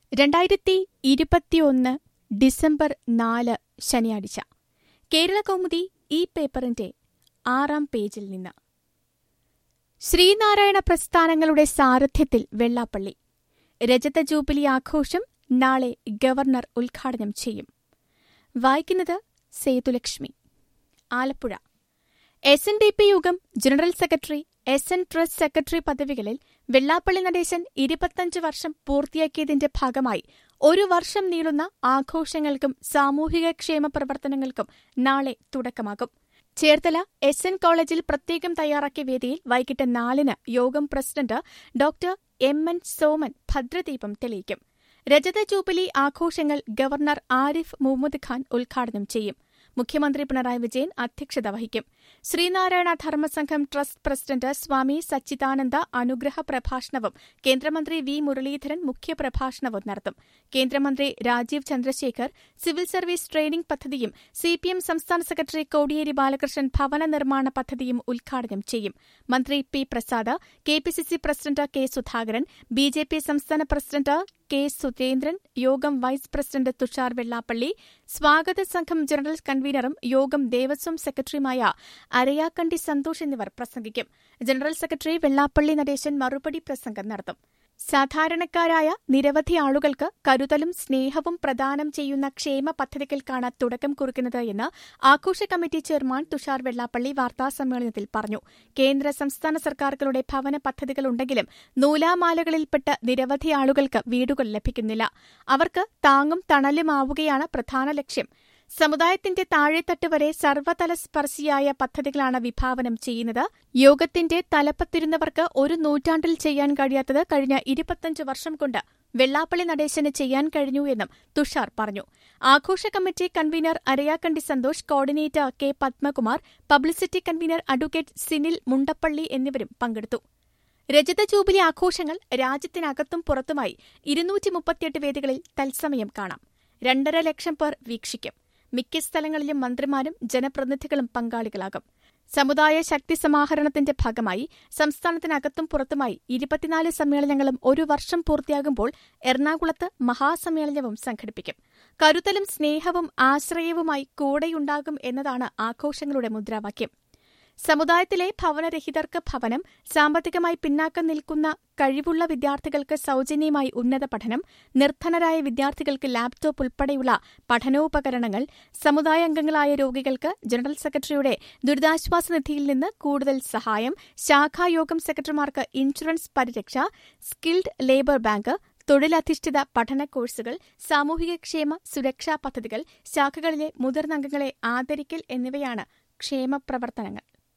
രണ്ടായിരത്തി ഇരുപത്തിയൊന്ന് ഡിസംബർ നാല് ശനിയാഴ്ച കേരള കൗമുദി ഈ പേപ്പറിന്റെ ആറാം പേജിൽ നിന്ന് ശ്രീനാരായണ പ്രസ്ഥാനങ്ങളുടെ സാരഥ്യത്തിൽ വെള്ളാപ്പള്ളി രജത ജൂബിലി ആഘോഷം നാളെ ഗവർണർ ഉദ്ഘാടനം ചെയ്യും വായിക്കുന്നത് Sethulakshmi Alappuzha S N D P യോഗം general secretary S N trust secretary പദവികളിൽ വെള്ളാപ്പള്ളി നടേശൻ ഇരുപത്തഞ്ച് വർഷം പൂർത്തിയാക്കിയതിന്റെ ഭാഗമായി ഒരു വർഷം നീളുന്ന ആഘോഷങ്ങൾക്കും സാമൂഹിക ക്ഷേമ പ്രവർത്തനങ്ങൾക്കും നാളെ തുടക്കമാകും ചേർത്തല എസ് എൻ കോളേജിൽ പ്രത്യേകം തയ്യാറാക്കിയ വേദിയിൽ വൈകിട്ട് നാലിന് യോഗം president doctor M N Soman ഭദ്രദീപം തെളിയിക്കും രജത ജൂബിലി ആഘോഷങ്ങൾ ഗവർണർ ആരിഫ് മുഹമ്മദ് ഖാൻ ഉദ്ഘാടനം ചെയ്യും മുഖ്യമന്ത്രി പിണറായി വിജയൻ അധ്യക്ഷത വഹിക്കും ശ്രീനാരായണ ധർമ്മസംഘം ട്രസ്റ്റ് പ്രസിഡന്റ് സ്വാമി സച്ചിദാനന്ദ അനുഗ്രഹ പ്രഭാഷണവും കേന്ദ്രമന്ത്രി വി മുരളീധരൻ മുഖ്യപ്രഭാഷണവും നടത്തും കേന്ദ്രമന്ത്രി Rajeev Chandrasekhar civil service training പദ്ധതിയും സിപിഎം സംസ്ഥാന സെക്രട്ടറി കോടിയേരി ബാലകൃഷ്ണൻ ഭവന നിർമ്മാണ പദ്ധതിയും ഉദ്ഘാടനം ചെയ്യും മന്ത്രി P Prasad KPCC president K Sudhakaran BJP സംസ്ഥാന പ്രസിഡന്റ് കെ സുരേന്ദ്രൻ യോഗം വൈസ് പ്രസിഡന്റ് തുഷാർ വെള്ളാപ്പള്ളി സ്വാഗത സംഘം ജനറൽ കൺവീനറും യോഗം ദേവസ്വം സെക്രട്ടറിയുമായ അരയാക്കണ്ടി സന്തോഷ് എന്നിവർ പ്രസംഗിക്കും ജനറൽ സെക്രട്ടറി വെള്ളാപ്പള്ളി നടേശൻ മറുപടി പ്രസംഗം നടത്തും സാധാരണക്കാരായ നിരവധി ആളുകൾക്ക് കരുതലും സ്നേഹവും പ്രദാനം ചെയ്യുന്ന ക്ഷേമ പദ്ധതികൾക്കാണ് തുടക്കം കുറിക്കുന്നത് എന്ന് ആഘോഷ കമ്മിറ്റി ചെയർമാൻ തുഷാർ വെള്ളാപ്പള്ളി വാർത്താസമ്മേളനത്തിൽ പറഞ്ഞു കേന്ദ്ര സംസ്ഥാന സർക്കാരുകളുടെ ഭവന പദ്ധതികളുണ്ടെങ്കിലും നൂലാമാലകളിൽപ്പെട്ട് നിരവധി ആളുകൾക്ക് വീടുകൾ ലഭിക്കുന്നില്ല അവർക്ക് താങ്ങും തണലുമാവുകയാണ് പ്രധാന ലക്ഷ്യം സമുദായത്തിന്റെ താഴെത്തട്ട് വരെ സർവ്വതല സ്പർശിയായ പദ്ധതികളാണ് വിഭാവനം ചെയ്യുന്നത് യോഗത്തിന്റെ തലപ്പത്തിരുന്നവർക്ക് ഒരു നൂറ്റാണ്ടിൽ ചെയ്യാൻ കഴിയാത്തത് കഴിഞ്ഞ ഇരുപത്തഞ്ച് വർഷം കൊണ്ട് വെള്ളാപ്പള്ളി നടേശന് ചെയ്യാൻ കഴിഞ്ഞു എന്നും തുഷാർ പറഞ്ഞു ആഘോഷ committee convener Arayakkandi Santhosh coordinator K Padmakumar publicity convener advocate Sinil Mundappally എന്നിവരും പങ്കെടുത്തു രജത ജൂബിലി ആഘോഷങ്ങൾ രാജ്യത്തിനകത്തും പുറത്തുമായി ഇരുന്നൂറ്റി മുപ്പത്തിയെട്ട് വേദികളിൽ തത്സമയം കാണാം രണ്ടര ലക്ഷം പേർ വീക്ഷിക്കും മിക്ക സ്ഥലങ്ങളിലും മന്ത്രിമാരും ജനപ്രതിനിധികളും പങ്കാളികളാകും സമുദായ ശക്തി സമാഹരണത്തിന്റെ ഭാഗമായി സംസ്ഥാനത്തിനകത്തും പുറത്തുമായി ഇരുപത്തിനാല് സമ്മേളനങ്ങളും ഒരു വർഷം പൂർത്തിയാകുമ്പോൾ എറണാകുളത്ത് മഹാസമ്മേളനവും സംഘടിപ്പിക്കും കരുതലും സ്നേഹവും ആശ്രയവുമായി കൂടെയുണ്ടാകും എന്നതാണ് ആഘോഷങ്ങളുടെ മുദ്രാവാക്യം സമുദായത്തിലെ ഭവനരഹിതർക്ക് ഭവനം സാമ്പത്തികമായി പിന്നാക്കം നിൽക്കുന്ന കഴിവുള്ള വിദ്യാർത്ഥികൾക്ക് സൌജന്യമായി ഉന്നത പഠനം നിർധനരായ വിദ്യാർത്ഥികൾക്ക് ലാപ്ടോപ്പ് ഉൾപ്പെടെയുള്ള പഠനോപകരണങ്ങൾ സമുദായാംഗങ്ങളായ രോഗികൾക്ക് ജനറൽ സെക്രട്ടറിയുടെ ദുരിതാശ്വാസ നിധിയിൽ നിന്ന് കൂടുതൽ സഹായം ശാഖായോഗം സെക്രട്ടറിമാർക്ക് ഇൻഷുറൻസ് പരിരക്ഷ സ്കിൽഡ് ലേബർ ബാങ്ക് തൊഴിലധിഷ്ഠിത പഠന കോഴ്സുകൾ സാമൂഹികക്ഷേമ സുരക്ഷാ പദ്ധതികൾ ശാഖകളിലെ മുതിർന്ന അംഗങ്ങളെ ആദരിക്കൽ എന്നിവയാണ് ക്ഷേമ പ്രവർത്തനങ്ങൾ